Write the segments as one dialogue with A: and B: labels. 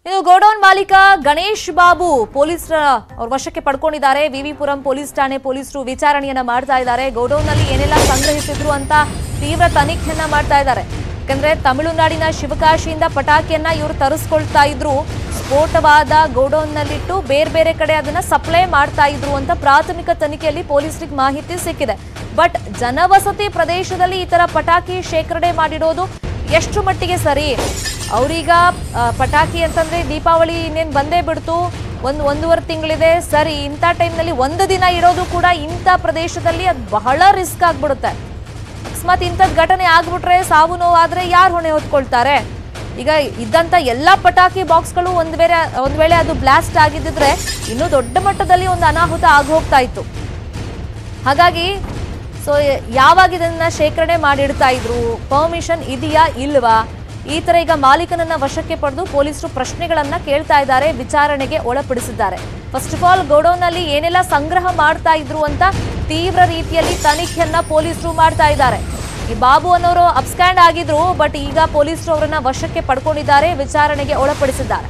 A: ಇನ್ನು ಗೋಡೌನ್ ಮಾಲೀಕ ಗಣೇಶ್ ಬಾಬು ಪೊಲೀಸರ ಅವ್ರ ವಶಕ್ಕೆ ಪಡ್ಕೊಂಡಿದ್ದಾರೆ ವಿವಿಪುರಂ ಪೊಲೀಸ್ ಠಾಣೆ ಪೊಲೀಸರು ವಿಚಾರಣೆಯನ್ನ ಮಾಡ್ತಾ ಇದ್ದಾರೆ ಗೋಡೌನ್ ನಲ್ಲಿ ಏನೆಲ್ಲ ಸಂಗ್ರಹಿಸಿದ್ರು ಅಂತ ತೀವ್ರ ತನಿಖೆಯನ್ನ ಮಾಡ್ತಾ ಇದ್ದಾರೆ ಯಾಕಂದ್ರೆ ತಮಿಳುನಾಡಿನ ಶಿವಕಾಶಿಯಿಂದ ಪಟಾಕಿಯನ್ನ ಇವರು ತರಿಸ್ಕೊಳ್ತಾ ಇದ್ರು ಸ್ಫೋಟವಾದ ಗೋಡೌನ್ ನಲ್ಲಿಟ್ಟು ಬೇರೆ ಬೇರೆ ಕಡೆ ಅದನ್ನ ಸಪ್ಲೈ ಮಾಡ್ತಾ ಇದ್ರು ಅಂತ ಪ್ರಾಥಮಿಕ ತನಿಖೆಯಲ್ಲಿ ಪೊಲೀಸರಿಗೆ ಮಾಹಿತಿ ಸಿಕ್ಕಿದೆ ಬಟ್ ಜನವಸತಿ ಪ್ರದೇಶದಲ್ಲಿ ಈ ತರ ಪಟಾಕಿ ಶೇಖರಣೆ ಮಾಡಿರೋದು ಎಷ್ಟು ಮಟ್ಟಿಗೆ ಸರಿ ಅವ್ರೀಗ ಆ, ಪಟಾಕಿ ಅಂತಂದ್ರೆ ದೀಪಾವಳಿ ಇನ್ನೇನ್ ಬಂದೇ ಬಿಡ್ತು ಒಂದು ಒಂದೂವರೆ ತಿಂಗಳಿದೆ ಸರಿ ಇಂಥ ಟೈಮ್ನಲ್ಲಿ ಒಂದು ದಿನ ಇರೋದು ಕೂಡ ಇಂಥ ಪ್ರದೇಶದಲ್ಲಿ ಅದು ಬಹಳ ರಿಸ್ಕ್ ಆಗ್ಬಿಡುತ್ತೆ ಅಕಸ್ಮಾತ್ ಇಂಥದ್ದು ಘಟನೆ ಆಗ್ಬಿಟ್ರೆ ಸಾವು ನೋವಾದ್ರೆ ಯಾರು ಹೊಣೆ ಹೊತ್ಕೊಳ್ತಾರೆ ಈಗ ಇದ್ದಂತ ಎಲ್ಲಾ ಪಟಾಕಿ ಬಾಕ್ಸ್ಗಳು ಒಂದ್ ವೇಳೆ ಒಂದ್ ವೇಳೆ ಅದು ಬ್ಲಾಸ್ಟ್ ಆಗಿದ್ದಿದ್ರೆ ಇನ್ನೂ ದೊಡ್ಡ ಮಟ್ಟದಲ್ಲಿ ಒಂದು ಅನಾಹುತ ಆಗೋಗ್ತಾ ಇತ್ತು ಹಾಗಾಗಿ ಸೊ ಯಾವಾಗ ಇದನ್ನ ಶೇಖರಣೆ ಮಾಡಿಡ್ತಾ ಇದ್ರು ಪರ್ಮಿಷನ್ ಇದೆಯಾ ಇಲ್ವಾ ಈ ತರ ಈಗ ಮಾಲೀಕನನ್ನ ವಶಕ್ಕೆ ಪಡೆದು ಪೊಲೀಸರು ಪ್ರಶ್ನೆಗಳನ್ನ ಕೇಳ್ತಾ ಇದ್ದಾರೆ ವಿಚಾರಣೆಗೆ ಒಳಪಡಿಸಿದ್ದಾರೆ ಫಸ್ಟ್ ಆಫ್ ಆಲ್ ಗೋಡೌನ್ ನಲ್ಲಿ ಏನೆಲ್ಲ ಸಂಗ್ರಹ ಮಾಡ್ತಾ ಇದ್ರು ಅಂತ ತೀವ್ರ ರೀತಿಯಲ್ಲಿ ತನಿಖೆಯನ್ನ ಪೊಲೀಸರು ಮಾಡ್ತಾ ಇದ್ದಾರೆ ಈ ಬಾಬು ಅನ್ನೋರು ಅಬ್ಸ್ಕ್ಯಾಂಡ್ ಆಗಿದ್ರು ಬಟ್ ಈಗ ಪೊಲೀಸರು ಅವರನ್ನ ವಶಕ್ಕೆ ಪಡ್ಕೊಂಡಿದ್ದಾರೆ ವಿಚಾರಣೆಗೆ ಒಳಪಡಿಸಿದ್ದಾರೆ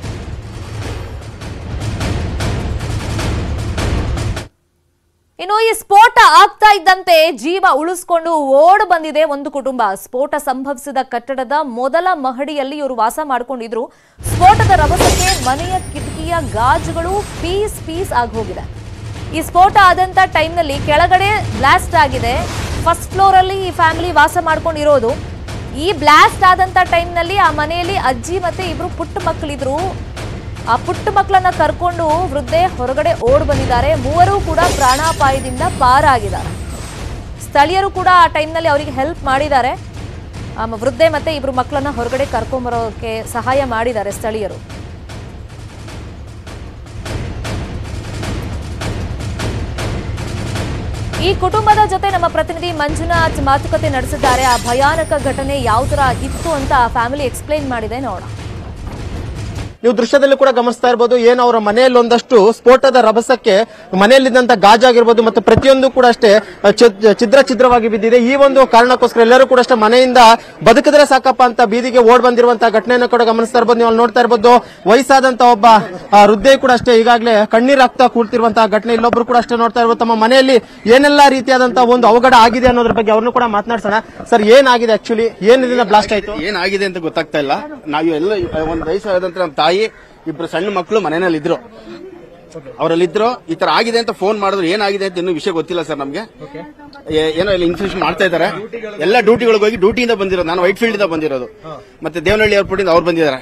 A: ಇನ್ನು ಈ ಸ್ಫೋಟ ಆಗ್ತಾ ಇದ್ದಂತೆ ಜೀವ ಉಳಿಸ್ಕೊಂಡು ಓಡ್ ಬಂದಿದೆ ಒಂದು ಕುಟುಂಬ ಸ್ಫೋಟ ಸಂಭವಿಸಿದ ಕಟ್ಟಡದ ಮೊದಲ ಮಹಡಿಯಲ್ಲಿ ಇವರು ವಾಸ ಮಾಡ್ಕೊಂಡಿದ್ರು ಸ್ಫೋಟದ ರಭಸಕ್ಕೆ ಮನೆಯ ಕಿಟಕಿಯ ಗಾಜುಗಳು ಪೀಸ್ ಪೀಸ್ ಆಗಿ ಹೋಗಿದೆ ಈ ಸ್ಫೋಟ ಆದಂತ ಟೈಮ್ನಲ್ಲಿ ಕೆಳಗಡೆ ಬ್ಲಾಸ್ಟ್ ಆಗಿದೆ ಫಸ್ಟ್ ಫ್ಲೋರ್ ಅಲ್ಲಿ ಈ ಫ್ಯಾಮಿಲಿ ವಾಸ ಮಾಡ್ಕೊಂಡಿರೋದು ಈ ಬ್ಲಾಸ್ಟ್ ಆದಂತ ಟೈಮ್ನಲ್ಲಿ ಆ ಮನೆಯಲ್ಲಿ ಅಜ್ಜಿ ಮತ್ತೆ ಇಬ್ರು ಪುಟ್ಟ ಮಕ್ಕಳಿದ್ರು ಆ ಪುಟ್ಟ ಮಕ್ಕಳನ್ನ ಕರ್ಕೊಂಡು ವೃದ್ಧೆ ಹೊರಗಡೆ ಓಡ್ ಬಂದಿದ್ದಾರೆ ಮೂವರು ಕೂಡ ಪ್ರಾಣಾಪಾಯದಿಂದ ಪಾರಾಗಿದ್ದಾರೆ ಸ್ಥಳೀಯರು ಕೂಡ ಆ ಟೈಮ್ನಲ್ಲಿ ಅವರಿಗೆ ಹೆಲ್ಪ್ ಮಾಡಿದ್ದಾರೆ ಆ ಮ- ವೃದ್ಧೆ ಮತ್ತೆ ಇಬ್ರು ಮಕ್ಕಳನ್ನ ಹೊರಗಡೆ ಕರ್ಕೊಂಬರೋಕೆ ಸಹಾಯ ಮಾಡಿದ್ದಾರೆ ಸ್ಥಳೀಯರು ಈ ಕುಟುಂಬದ ಜೊತೆ ನಮ್ಮ ಪ್ರತಿನಿಧಿ ಮಂಜುನಾಥ್ ಮಾತುಕತೆ ನಡೆಸಿದ್ದಾರೆ ಆ ಭಯಾನಕ ಘಟನೆ ಯಾವ ತರ ಇತ್ತು ಅಂತ ಫ್ಯಾಮಿಲಿ ಎಕ್ಸ್ಪ್ಲೈನ್ ಮಾಡಿದೆ ನೋಡೋಣ
B: ನೀವು ದೃಶ್ಯದಲ್ಲಿ ಕೂಡ ಗಮನಿಸ್ತಾ ಇರಬಹುದು ಏನು ಅವರ ಮನೆಯಲ್ಲಿ ಒಂದಷ್ಟು ಸ್ಫೋಟದ ರಭಸಕ್ಕೆ ಮನೆಯಲ್ಲಿದ್ದಂತ ಗಾಜಾಗಿರ್ಬೋದು ಮತ್ತೆ ಪ್ರತಿಯೊಂದು ಕೂಡ ಅಷ್ಟೇ ಚಿ- ಛಿದ್ರ ಛಿದ್ರವಾಗಿ ಬಿದ್ದಿದೆ ಈ ಒಂದು ಕಾರಣಕ್ಕೋಸ್ಕರ ಎಲ್ಲರೂ ಕೂಡ ಅಷ್ಟೇ ಮನೆಯಿಂದ ಬದುಕಿದ್ರೆ ಸಾಕಪ್ಪ ಅಂತ ಬೀದಿಗೆ ಓಡ್ ಬಂದಿರುವಂತಹ ಘಟನೆಯನ್ನು ಕೂಡ ಗಮನಿಸ್ತಾ ಇರಬಹುದು ನೀವು ಅಲ್ಲಿ ನೋಡ್ತಾ ಇರಬಹುದು ವಯಸ್ಸಾದಂತ ಒಬ್ಬ ಆ, ವೃದ್ಧೆ ಕೂಡ ಅಷ್ಟೇ ಈಗಾಗಲೇ ಕಣ್ಣೀರ್ ಹಾಕ್ತಾ ಕೂಡ್ತಿರುವಂತಹ ಘಟನೆ ಇಲ್ಲೊಬ್ರು ಕೂಡ ಅಷ್ಟೇ ನೋಡ್ತಾ ಇರ್ಬೋದು ತಮ್ಮ ಮನೆಯಲ್ಲಿ ಏನೆಲ್ಲಾ ರೀತಿಯಾದಂತಹ ಒಂದು ಅವಘಡ ಆಗಿದೆ ಅನ್ನೋದ್ರ ಬಗ್ಗೆ ಅವ್ರನ್ನು ಕೂಡ ಮಾತನಾಡ್ಸೋಣ ಸರ್ ಏನಾಗಿದೆ ಆಕ್ಚುಲಿ ಏನ್ ಇದರಿಂದ ಬ್ಲಾಸ್ಟ್ ಆಯ್ತು
C: ಏನಾಗಿದೆ ಅಂತ ಗೊತ್ತಾಗ್ತಾ ಇಲ್ಲ ನಾವು ಎಲ್ಲ ಒಂದ್ ವಯಸ್ಸಾದಂತ ನಮ್ಮ ತಾಯಿ ಇಬ್ರು ಸಣ್ಣ ಮಕ್ಕಳು ಮನೆಯಲ್ಲಿ ಇದ್ರು ಅವರಲ್ಲಿದ್ರು ಈ ತರ ಆಗಿದೆ ಅಂತ ಫೋನ್ ಮಾಡಿದ್ರು ಏನಾಗಿದೆ ಅಂತ ಇನ್ನೂ ವಿಷಯ ಗೊತ್ತಿಲ್ಲ ಸರ್ ನಮ್ಗೆ ಏ- ಏನೋ ಇಲ್ಲಿ ಇನ್ಫಾರ್ಮೇಶನ್ ಮಾಡ್ತಾ ಇದ್ದಾರೆ ಎಲ್ಲ ಡ್ಯೂಟಿಗಳಿಗೆ ಹೋಗಿ ಡ್ಯೂಟಿಯಿಂದ ಬಂದಿರೋದು ನಾನು ವೈಟ್ ಫೀಲ್ಡ್ ಇಂದ ಬಂದಿರೋದು ಮತ್ತೆ ದೇವನಹಳ್ಳಿ ಏರ್ಪೋರ್ಟ್ ಇಂದ ಅವ್ರು ಬಂದಿದ್ದಾರೆ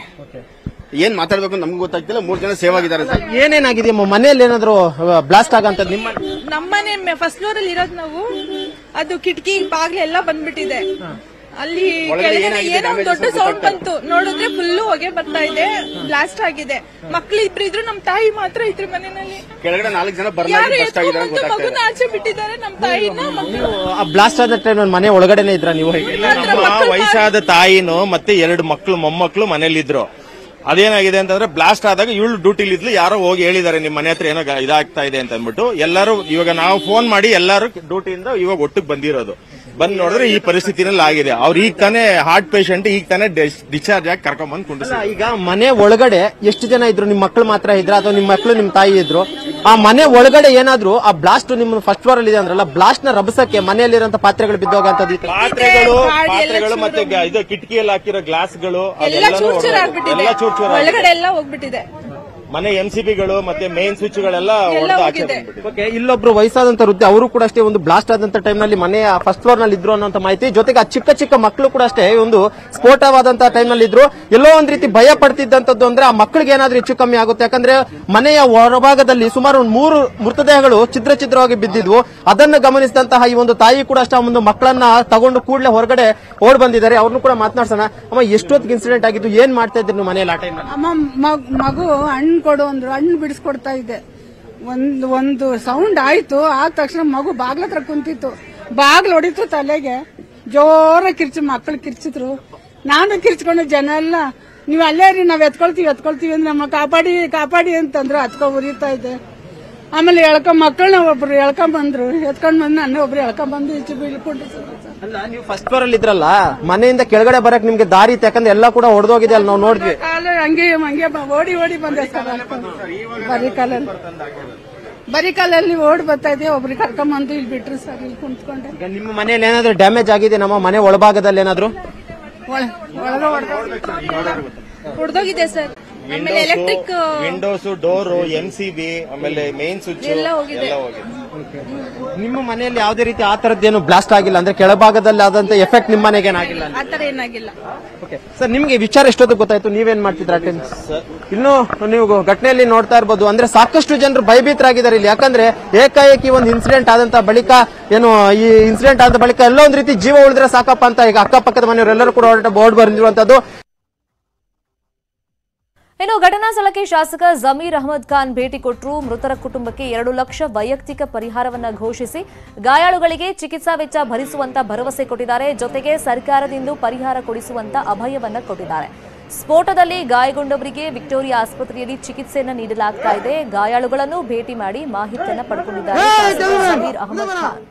C: ಏನ್ ಮಾತಾಡ್ಬೇಕು ಅಂತ ನಮ್ಗೆ ಗೊತ್ತಾಗ್ತಿಲ್ಲ ಮೂರ್ ಜನ ಸೇವ್ ಆಗಿದ್ದಾರೆ ಸರ್
B: ಏನೇನಾಗಿದೆ ಅಮ್ಮ? ಮನೆಯಲ್ಲಿ ಏನಾದ್ರು ಬ್ಲಾಸ್ಟ್ ಆಗಂತದ್ದು ನಿಮ್ಮ
D: ನಮ್ಮನೆ ಫಸ್ಟ್ ಫ್ಲೋರ್ ಅಲ್ಲಿ ಇರೋದು ನಾವು ಅದು ಕಿಟಕಿ ಬಾಗ್ಲು ಎಲ್ಲ ಬಂದ್ಬಿಟ್ಟಿದೆ ಅಲ್ಲಿ
C: ಒಳಗಡೆ
D: ಕೆಳಗಡೆ
C: ಏನಾಗಿದೆ
D: ಏನೋ ಒಂದ್
C: damage
D: ದೊಡ್ಡ
C: ಅಂತ
D: ಸೌಂಡ್
C: ಗೊತ್ತಾಗ್ತಾ
D: ಬಂತು ನೋಡಿದ್ರೆ ಫುಲ್ಲು ಹೊಗೆ ಬರ್ತಾ ಇದೆ ಬ್ಲಾಸ್ಟ್ ಆಗಿದೆ ಮಕ್ಳು ಇಬ್ರು ಇದ್ರು ನಮ್ ತಾಯಿ ಮಾತ್ರ ಇದ್ರು ಮನೆಯಲ್ಲಿ
C: ಕೆಳಗಡೆ ನಾಲ್ಕು ಜನ
D: ಯಾರು
C: ಬರ್ನಾಗಿ ಬಸ್ಟ್ ಆಗಿದ್ದಾರೆ ಅಂತ
D: ಎತ್ಕೊಂಡ್ಬಂದು
C: ಗೊತ್ತಾಗ್ತಾ
D: ಮಗುನ
C: ಇದೆ
D: ಆಚೆ ಬಿಟ್ಟಿದ್ದಾರೆ ನಮ್ ತಾಯಿನ ಮಕ್ಕಳು
B: ಆ ಬ್ಲಾಸ್ಟ್ ಆದ ಟೈಮ್ ಮನೆ ಒಳಗಡೆನೆ ಇದ್ರ ನೀವು ಹೇಗೆ
E: ನಮ್ಮ ವಯಸ್ಸಾದ ತಾಯಿನು ಮತ್ತೆ ಎರಡು ಮಕ್ಕಳು ಮೊಮ್ಮಕ್ಕಳು ಮನೇಲಿದ್ರು ಅದೇನಾಗಿದೆ ಅಂತಂದ್ರೆ ಬ್ಲಾಸ್ಟ್ ಆದಾಗ ಇವಳು ಡ್ಯೂಟಿಲಿ ಇದ್ಲು ಯಾರೋ ಹೋಗಿ ಹೇಳಿದ್ದಾರೆ ನಿಮ್ ಮನೆ ಹತ್ರ ಏನೋ ಗ- ಇದಾಗ್ತಾ ಇದೆ ಅಂತ ಅಂದ್ಬಿಟ್ಟು ಎಲ್ಲರೂ ಇವಾಗ ನಾವು ಫೋನ್ ಮಾಡಿ ಎಲ್ಲರೂ ಡ್ಯೂಟಿಯಿಂದ ಇವಾಗ ಒಟ್ಟಿಗೆ ಬಂದಿರೋದು ಬಂದ್ ನೋಡಿದ್ರೆ ಈ ಪರಿಸ್ಥಿತಿನಲ್ಲಿ ಆಗಿದೆ ಅವ್ರು ಈಗ ತಾನೇ ಹಾರ್ಟ್ ಪೇಷಂಟ್ ಈಗ ತಾನೇ ಡಿಸ್ಚಾರ್ಜ್ ಆಗಿ ಕರ್ಕೊಂಡ್ ಕುಂಡಿಸಿ
B: ಈಗ ಮನೆ ಒಳಗಡೆ ಎಷ್ಟು ಜನ ಇದ್ರು ನಿಮ್ ಮಕ್ಕಳು ಮಾತ್ರ ಇದ್ರ ಅಥವಾ ನಿಮ್ ಮಕ್ಕಳು ನಿಮ್ ತಾಯಿ ಇದ್ರು ಆ ಮನೆ ಒಳಗಡೆ ಏನಾದ್ರು ಆ ಬ್ಲಾಸ್ಟ್ ನಿಮ್ಮ ಫಸ್ಟ್ ಫ್ಲೋರ್ ಅಲ್ಲಿ ಇದೆ ಅಂದ್ರಲ್ಲ ಬ್ಲಾಸ್ಟ್ ನ ರಭಸಕ್ಕೆ ಮನೆಯಲ್ಲಿರುವಂತ ಪಾತ್ರೆಗಳು ಬಿದ್ದೋಗಂತದ್ದು ಈ ತರ.
E: ಪಾತ್ರೆಗಳು
D: ಗಾಡಿ ಎಲ್ಲ
E: ಪಾತ್ರೆಗಳು
D: ಚೂರು
E: ಮತ್ತೆ ಗ- ಇದು ಕಿಟಕಿಯಲ್ಲಿ ಹಾಕಿರೋ ಗ್ಲಾಸ್ಗಳು
D: ಎಲ್ಲ ಚೂರ್ ಚೂರ್ ಆಗ್ಬಿಟ್ಟಿದೆ
E: ಎಲ್ಲ ಚೂರ್ ಚೂರ್ ಆಗಿದೆ.
D: ಒಳಗಡೆ ಎಲ್ಲ ಹೋಗ್ಬಿಟ್ಟಿದೆ
E: ಮನೆ ಎಂ ಸಿ ಬಿಗಳು ಮತ್ತೆ ಮೇನ್ ಸ್ವಿಚ್ ಗಳೆಲ್ಲ
D: ಎಲ್ಲ
E: ಹೊಡೆದು ಆಚೆ
D: ಹೋಗಿದೆ.
E: ಬಂದ್ಬಿಟ್ಟಿದೆ
B: ಓಕೆ ಇಲ್ಲೊಬ್ರು ವಯಸ್ಸಾದಂತ ವೃದ್ಧೆ ಅವರು ಕೂಡ ಅಷ್ಟೇ ಒಂದು ಬ್ಲಾಸ್ಟ್ ಆದಂತ ಟೈಮ್ ನಲ್ಲಿ ಮನೆಯ ಫಸ್ಟ್ ಫ್ಲೋರ್ ನಲ್ಲಿ ಇದ್ರು ಅನ್ನೋಂತ ಮಾಹಿತಿ ಜೊತೆಗೆ ಆ ಚಿಕ್ಕ ಚಿಕ್ಕ ಮಕ್ಕಳು ಕೂಡ ಅಷ್ಟೇ ಒಂದು ಸ್ಫೋಟವಾದಂತ ಟೈಮ್ ನಲ್ಲಿ ಇದ್ರು ಎಲ್ಲೋ ಒಂದ್ ರೀತಿ ಭಯ ಪಡ್ತಿದ್ದಂತದ್ದು ಅಂದ್ರೆ ಆ ಮಕ್ಕಳಿಗೆ ಏನಾದ್ರೂ ಹೆಚ್ಚು ಕಮ್ಮಿ ಆಗುತ್ತೆ ಯಾಕಂದ್ರೆ ಮನೆಯ ಹೊರಭಾಗದಲ್ಲಿ ಸುಮಾರು ಒಂದು ಮೂರು ಮೃತದೇಹಗಳು ಛಿದ್ರ ಛಿದ್ರವಾಗಿ ಬಿದ್ದಿದ್ವು ಅದನ್ನು ಗಮನಿಸಿದಂತಹ ಈ ಒಂದು ತಾಯಿ ಕೂಡ ಅಷ್ಟೇ ಆ ಒಂದು ಮಕ್ಕಳನ್ನ ತಗೊಂಡು ಕೂಡಲೇ ಹೊರಗಡೆ ಓಡ್ ಬಂದಿದ್ದಾರೆ ಅವ್ರನ್ನು ಕೂಡ ಮಾತನಾಡ್ಸೋಣ ಅಮ್ಮ ಎಷ್ಟೊತ್ತಿಗೆ ಇನ್ಸಿಡೆಂಟ್ ಆಗಿದ್ದು ಏನ್ ಮಾಡ್ತಾ ಇದ್ರಿ ನೀವು ಮನೆಯಲ್ಲಿ ಆ ಟೈಮ್
F: ಅಮ್ಮ ಮಗ್- ಮಗು ಹಣ್ಣು ಕೊಡು ಅಂದ್ರು ಹಣ್ಣು ಬಿಡಿಸ್ಕೊಡ್ತಾ ಇದ್ದೆ ಒಂದು ಒಂದು ಸೌಂಡ್ ಆಯ್ತು ಆದ ತಕ್ಷಣ ಮಗು ಬಾಗ್ಲ ಹತ್ರ ಕುಂತಿತ್ತು ಬಾಗ್ಲು ಹೊಡಿತು ತಲೆಗೆ ಜೋರ ಕಿರ್ಚು ಮಕ್ಕಳು ಕಿರ್ಚಿದ್ರು ನಾನು ಕಿರ್ಚ್ಕೊಂಡು ಜನ ಎಲ್ಲ ನೀವು ಅಲ್ಲೇ ರೀ ನಾವ್ ಎತ್ಕೊಳ್ತೀವಿ ಎತ್ಕೊಳ್ತೀವಿ ಅಂದ್ರೆ ನಮ್ಮ ಕಾಪಾಡಿ ಕಾಪಾಡಿ ಅಂತಂದ್ರು ಹತ್ಕೊ ಉರಿತಾ ಇದೆ ಆಮೇಲೆ ಎಳ್ಕೊಂಡ್ ಮಕ್ಕಳನ್ನ ಒಬ್ರು ಎಳ್ಕೊಂಡ್ ಬಂದ್ರು ಎತ್ಕೊಂಡ್ ಬಂದು ನನ್ನ ಒಬ್ರು ಎಳ್ಕೊಂಡ್ ಬಂದು ಈಚೆ ಬೀಳ್ಕೊಂಡು ಸರ್
B: ಅಲ್ಲ ನೀವು ಫಸ್ಟ್ ಫ್ಲೋರ್ ಅಲ್ಲಿ ಇದ್ರಲ್ಲ ಮನೆಯಿಂದ ಕೆಳಗಡೆ ಬರಕ್ ನಿಮ್ಗೆ ದಾರಿ ಇತ್ತು ಯಾಕಂದ್ರೆ ಎಲ್ಲ ಕೂಡ ಹೊಡೆದೋಗಿದೆ ಅಲ್ಲಿ ನಾವು ನೋಡಿದ್ವಿ
F: ಕಾಲ ಹಂಗೆ ಹಂಗೆ ಬ- ಓಡಿ ಓಡಿ ಬಂದೆ ಸರ್ ಬರೀ ಕಾಲಲ್ಲಿ ಬರೀ ಕಾಲಲ್ಲಿ ಓಡಿ ಬರ್ತಾ ಇದೆ ಒಬ್ರಿಗೆ ಕರ್ಕೊಂಡ್ ಬಂದು ಇಲ್ಲಿ ಬಿಟ್ರು ಸರ್ ಇಲ್ಲಿ ಕುಂತ್ಕೊಂಡೆ
B: ಈಗ ನಿಮ್ಮ ಮನೆಯಲ್ಲಿ ಏನಾದ್ರು ಡ್ಯಾಮೇಜ್ ಆಗಿದೆ ನಮ್ಮ ಮನೆ ಒಳಭಾಗದಲ್ಲಿ ಏನಾದ್ರು
F: ಒಳ- ಒಳಗೆ ಹೊಡ್ದು
D: ಹೊಡೆದೋಗಿದೆ ಸರ್ ಆಮೇಲೆ electric
E: windows door M C B ಆಮೇಲೆ ಮೇನ್ ಸ್ವಿಚ್
D: ಎಲ್ಲ ಹೋಗಿದೆ.
E: ಎಲ್ಲ ಹೋಗಿದೆ
B: ನಿಮ್ಮ ಮನೆಯಲ್ಲಿ ಯಾವುದೇ ರೀತಿ ಆ ತರದ್ದೇನು ಬ್ಲಾಸ್ಟ್ ಆಗಿಲ್ಲ ಅಂದ್ರೆ ಕೆಳಭಾಗದಲ್ಲಿ ಆದಂತ ಎಫೆಕ್ಟ್ ನಿಮ್ಮ ಮನೆಗೆ ಏನಾಗಿಲ್ಲ
D: ಆತರ ಏನಾಗಿಲ್ಲ
B: ಸರ್ ನಿಮ್ಗೆ ವಿಚಾರ ಎಷ್ಟೊತ್ತು ಗೊತ್ತಾಯ್ತು ನೀವೇನ್ ಮಾಡ್ತಿದ್ರ ಇನ್ನು ನೀವು ಘಟನೆಯಲ್ಲಿ ನೋಡ್ತಾ ಇರ್ಬೋದು ಅಂದ್ರೆ ಸಾಕಷ್ಟು ಜನರು ಭಯಭೀತರಾಗಿದ್ದಾರೆ ಇಲ್ಲಿ ಯಾಕಂದ್ರೆ ಏಕಾಏಕಿ ಒಂದು ಇನ್ಸಿಡೆಂಟ್ ಆದಂತ ಬಳಿಕ ಏನು ಈ ಇನ್ಸಿಡೆಂಟ್ ಆದ ಬಳಿಕ ಎಲ್ಲ ಒಂದ್ ರೀತಿ ಜೀವ ಉಳಿದ್ರೆ ಸಾಕಪ್ಪ ಅಂತ ಈಗ ಅಕ್ಕಪಕ್ಕದ ಮನೆಯವರೆಲ್ಲರೂ ಕೂಡ ಹೊರಟ ಬೋರ್ಡ್ ಬಂದಿರುವಂತದ್ದು
A: ಇನ್ನು ಘಟನಾ ಸ್ಥಳಕ್ಕೆ ಶಾಸಕ ಜಮೀರ್ ಅಹಮದ್ ಖಾನ್ ಭೇಟಿ ಕೊಟ್ಟರು ಮೃತರ ಕುಟುಂಬಕ್ಕೆ ಎರಡು ಲಕ್ಷ ವೈಯಕ್ತಿಕ ಪರಿಹಾರವನ್ನ ಘೋಷಿಸಿ ಗಾಯಾಳುಗಳಿಗೆ ಚಿಕಿತ್ಸಾ ವೆಚ್ಚ ಭರಿಸುವಂತ ಭರವಸೆ ಕೊಟ್ಟಿದ್ದಾರೆ ಜೊತೆಗೆ ಸರ್ಕಾರದಿಂದ ಪರಿಹಾರ ಕೊಡಿಸುವಂತ ಅಭಯವನ್ನ ಕೊಟ್ಟಿದ್ದಾರೆ ಸ್ಫೋಟದಲ್ಲಿ ಗಾಯಗೊಂಡವರಿಗೆ ವಿಕ್ಟೋರಿಯಾ ಆಸ್ಪತ್ರೆಯಲ್ಲಿ ಚಿಕಿತ್ಸೆಯನ್ನ ನೀಡಲಾಗ್ತಾ ಇದೆ ಗಾಯಾಳುಗಳನ್ನು ಭೇಟಿ ಮಾಡಿ ಮಾಹಿತಿಯನ್ನ ಪಡ್ಕೊಂಡಿದ್ದಾರೆ ಶಾಸಕ ಜಮೀರ್ ಅಹಮದ್ ಖಾನ್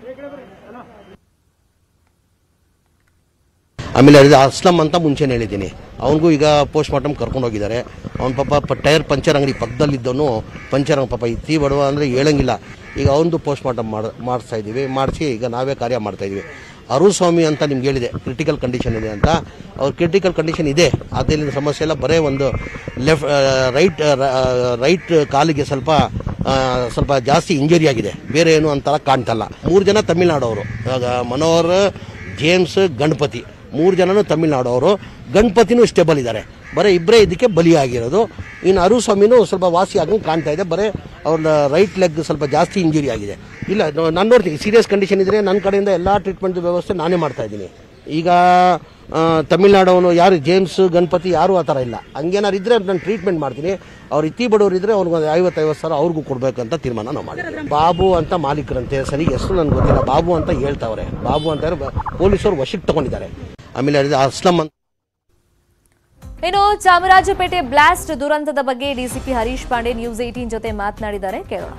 G: ಆಮೇಲೆ ಅದು ಅಸ್ಲಂ ಅಂತ ಮುಂಚೆನೇ ಹೇಳಿದ್ದೀನಿ ಅವನಿಗೂ ಈಗ ಪೋಸ್ಟ್ ಮಾರ್ಟಮ್ ಕರ್ಕೊಂಡು ಹೋಗಿದ್ದಾರೆ ಅವ್ನ ಪಾಪ ಪ ಟೈರ್ ಪಂಚರ್ ಅಂಗಡಿ ಪಕ್ಕದಲ್ಲಿದ್ದವನು ಪಂಚರ್ ಪಾಪ ಇತ್ತಿ ಬಡವ ಅಂದರೆ ಹೇಳಂಗಿಲ್ಲ ಈಗ ಅವನದು ಪೋಸ್ಟ್ ಮಾರ್ಟಮ್ ಮಾಡ್ ಮಾಡಿಸ್ತಾ ಇದ್ದೀವಿ ಮಾಡಿಸಿ ಈಗ ನಾವೇ ಕಾರ್ಯ ಮಾಡ್ತಾ ಇದ್ದೀವಿ ಅರುಸ್ವಾಮಿ ಅಂತ ನಿಮ್ಗೆ ಹೇಳಿದೆ ಕ್ರಿಟಿಕಲ್ ಕಂಡೀಷನ್ ಇದೆ ಅಂತ ಅವ್ರ ಕ್ರಿಟಿಕಲ್ ಕಂಡೀಷನ್ ಇದೆ ಅದರಿಂದ ಸಮಸ್ಯೆ ಎಲ್ಲ ಬರೇ ಒಂದು ಲೆಫ್ಟ್ ರೈಟ್ ರೈಟ್ ಕಾಲಿಗೆ ಸ್ವಲ್ಪ ಆ, ಸ್ವಲ್ಪ ಜಾಸ್ತಿ ಇಂಜರಿ ಆಗಿದೆ ಬೇರೆ ಏನು ಅಂತರ ಕಾಣ್ತಲ್ಲ ಮೂರು ಜನ ತಮಿಳ್ನಾಡವರು ಇವಾಗ ಮನೋಹರ್ ಜೇಮ್ಸ್ ಗಣಪತಿ ಮೂರು ಜನನು ತಮಿಳ್ನಾಡು ಅವರು ಗಣಪತಿನೂ ಸ್ಟೇಬಲ್ ಇದ್ದಾರೆ ಬರೀ ಇಬ್ಬರೇ ಇದಕ್ಕೆ ಬಲಿಯಾಗಿರೋದು ಇನ್ನು ಅರುಸ್ವಾಮಿನೂ ಸ್ವಲ್ಪ ವಾಸಿ ಆಗಂಗೆ ಕಾಣ್ತಾ ಇದೆ ಬರೀ ಅವ್ರ ರೈಟ್ ಲೆಗ್ ಸ್ವಲ್ಪ ಜಾಸ್ತಿ ಇಂಜುರಿ ಆಗಿದೆ ಇಲ್ಲ ನಾನು ನೋಡ್ತೀನಿ ಸೀರಿಯಸ್ ಕಂಡೀಷನ್ ಇದ್ದರೆ ನನ್ನ ಕಡೆಯಿಂದ ಎಲ್ಲ ಟ್ರೀಟ್ಮೆಂಟ್ ವ್ಯವಸ್ಥೆ ನಾನೇ ಮಾಡ್ತಾ ಇದ್ದೀನಿ ಈಗ ಆ, ತಮಿಳ್ನಾಡವನು ಯಾರು ಜೇಮ್ಸ್ ಗಣಪತಿ ಯಾರು ಆ ಥರ ಇಲ್ಲ ಹಂಗೇನಾರು ಇದ್ದರೆ ನಾನು ಟ್ರೀಟ್ಮೆಂಟ್ ಮಾಡ್ತೀನಿ ಅವ್ರು ಇತ್ತಿ ಬಡವರು ಇದ್ದರೆ ಅವ್ರಿಗೊಂದು ಐವತ್ತೈವತ್ತು ಸಾವಿರ ಅವ್ರಿಗೂ ಕೊಡಬೇಕಂತ ತೀರ್ಮಾನ ನಾವು ಮಾಡಿದ್ವಿ ಬಾಬು ಅಂತ ಮಾಲೀಕರಂತೆ ಸರಿ ಹೆಸರು ನನಗೆ ಗೊತ್ತಿಲ್ಲ ಬಾಬು ಅಂತ ಹೇಳ್ತಾವ್ರೆ ಬಾಬು ಅಂತ ಪೊಲೀಸರು ವಶಕ್ಕೆ ತಗೊಂಡಿದ್ದಾರೆ ಆಮೇಲೆ ಅದು ಅಸ್ಲಂ ಅಂತ
A: ಇನ್ನು ಚಾಮರಾಜಪೇಟೆ ಬ್ಲಾಸ್ಟ್ ದುರಂತದ ಬಗ್ಗೆ DCP Harish Pandey news eighteen ಜೊತೆ ಮಾತನಾಡಿದ್ದಾರೆ ಕೇಳೋಣ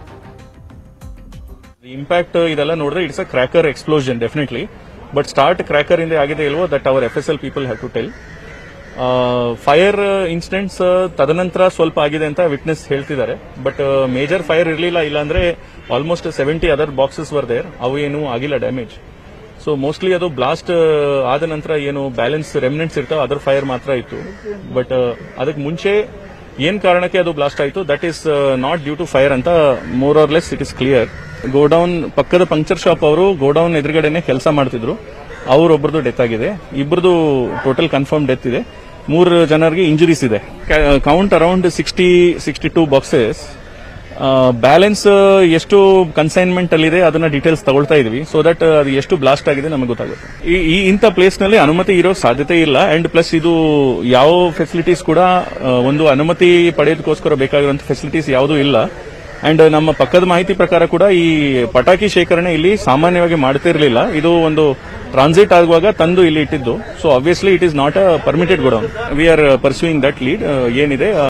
H: ಇಂಪ್ಯಾಕ್ಟ್ ಇದೆಲ್ಲ ನೋಡಿದ್ರೆ it's a cracker explosion definitely but start cracker ಇಂದ ಆಗಿದೆ ಇಲ್ವೋ that our F S L people have to tell fire incidents ತದನಂತರ ಸ್ವಲ್ಪ ಆಗಿದೆ ಅಂತ ವಿಟ್ನೆಸ್ ಹೇಳ್ತಿದ್ದಾರೆ ಬಟ್ ಮೇಜರ್ ಫೈರ್ ಇರಲಿಲ್ಲ ಇಲ್ಲಾಂದ್ರೆ almost seventy other boxes were there ಅವು ಏನು ಆಗಿಲ್ಲ ಡ್ಯಾಮೇಜ್ ಸೊ ಮೋಸ್ಟ್ಲಿ ಅದು ಬ್ಲಾಸ್ಟ್ ಆದ ನಂತರ ಏನು ಬ್ಯಾಲೆನ್ಸ್ ರೆಮಿನೆಂಟ್ಸ್ ಇರ್ತಾವೆ ಅದರ ಫೈರ್ ಮಾತ್ರ ಇತ್ತು ಬಟ್ ಅದಕ್ಕೆ ಮುಂಚೆ ಏನ್ ಕಾರಣಕ್ಕೆ ಅದು ಬ್ಲಾಸ್ಟ್ ಆಯಿತು that is not due to fire ಅಂತ more or less it is clear godown ಪಕ್ಕದ ಪಂಕ್ಚರ್ ಶಾಪ್ ಅವರು ಗೋಡೌನ್ ಎದುರುಗಡೆನೆ ಕೆಲಸ ಮಾಡ್ತಿದ್ರು ಅವರೊಬ್ಬರದು ಡೆತ್ ಆಗಿದೆ ಇಬ್ಬರದು ಟೋಟಲ್ ಕನ್ಫರ್ಮ್ ಡೆತ್ ಇದೆ ಮೂರು ಜನರಿಗೆ ಇಂಜುರೀಸ್ ಇದೆ count around sixty sixty two boxes balance ಎಷ್ಟು ಕನ್ಸೈನ್ಮೆಂಟ್ ಅಲ್ಲಿದೆ ಅದನ್ನ ಡೀಟೇಲ್ಸ್ ತಗೊಳ್ತಾ ಇದೀವಿ ಸೊ ದಟ್ ಅದು ಎಷ್ಟು ಬ್ಲಾಸ್ಟ್ ಆಗಿದೆ ನಮಗೆ ಗೊತ್ತಾಗುತ್ತೆ ಈ ಈ ಇಂಥ ಪ್ಲೇಸ್ ನಲ್ಲಿ ಅನುಮತಿ ಇರೋ ಸಾಧ್ಯತೆ ಇಲ್ಲ ಅಂಡ್ ಪ್ಲಸ್ ಇದು ಯಾವ ಫೆಸಿಲಿಟೀಸ್ ಕೂಡ ಆ, ಒಂದು ಅನುಮತಿ ಪಡೆಯೋದಕ್ಕೋಸ್ಕರ ಬೇಕಾಗಿರುವಂತ ಫೆಸಿಲಿಟೀಸ್ ಯಾವುದೂ ಇಲ್ಲ ಅಂಡ್ ನಮ್ಮ ಪಕ್ಕದ ಮಾಹಿತಿ ಪ್ರಕಾರ ಕೂಡ ಈ ಪಟಾಕಿ ಶೇಖರಣೆ ಇಲ್ಲಿ ಸಾಮಾನ್ಯವಾಗಿ ಮಾಡ್ತಿರ್ಲಿಲ್ಲ ಇದು ಒಂದು ಟ್ರಾನ್ಸಿಟ್ ಆಗುವಾಗ ತಂದು ಇಲ್ಲಿ ಇಟ್ಟಿದ್ದು so obviously it is not a permitted godown we are pursuing that lead ಏನಿದೆ